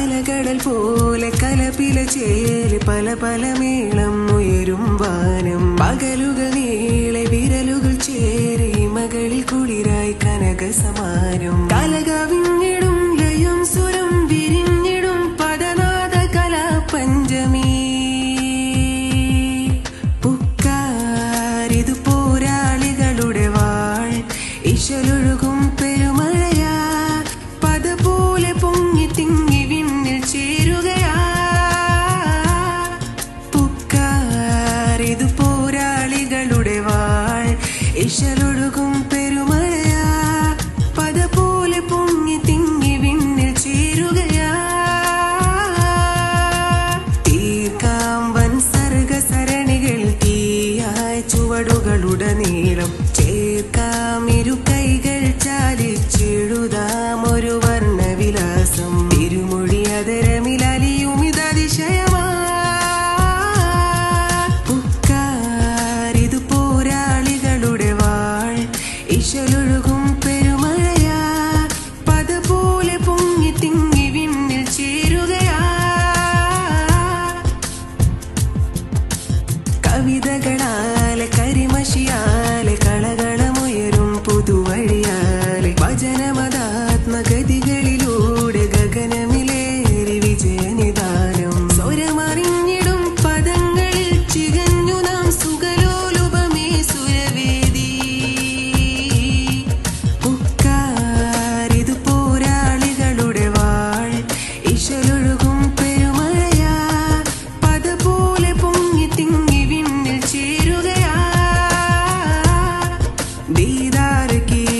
അലകടൽ പോലെ കലപില ചേല് പല പല മേളം ഉയരും വാനം പകലുകൾ നീളെ വിരലുകൾ ചേരി മകളിൽ കുളിരായി കനക സമാനം കലകവിഞ്ഞിടും ലയം സുരം വിരിഞ്ഞിടും പദനാദ കലാ പഞ്ചമി പുക്കാരിതു പോരാളികളുടെ വാൾ ഇശലൊഴുകും പെരുമഴയാ പത പോലെ പൊങ്ങി തിങ്ങി വിണ്ണിൽ ചേരുകയാ പുക്കാരിതു പോരാളികളുടെ വാൾ ഇശലൊഴുകും പെരുമഴയാ പത പോലെ പൊങ്ങി തിങ്ങി വിണ്ണിൽ ചേരുകയാ തീർക്കാം വൻ സർഗസരണികൾ തീയായ ചുവടുകളുടനീളം ചേർക്കാം ഇരു കൈകൾ ചാലിച്ചെഴുതാം ഒരു വർണ്ണവിലാസം തിരുമൊഴി അതരമിലലിയുമിതതിശയമാ പുക്കാരിതു പോരാളികളുടെ വാൾ ഇശലൊഴുകും പെരുമഴയാ പത പോലെ പൊങ്ങി തിങ്ങി വിണ്ണിൽ ചേരുകയാ കവിതകളാലെ കരിമഷിയാലെ കളകളമുയരും പുതുവഴിയാലെ വചനമതാത്മഗതികളിലൂടെ ഗഗനമിലേറി വിജയനിദാനം സ്വരമറിഞ്ഞിടും പദങ്ങളിൽ ചികഞ്ഞു നാം സുഖലോലുപമേ സുരവേദി പുക്കാരിതു പോരാളികളുടെ വാൾ ഇശലൊഴുകും പെരുമഴയാ പത പോലെ പൊങ്ങി തിങ്ങി വിണ്ണിൽ ചേരുകയാ ദീദാർ കി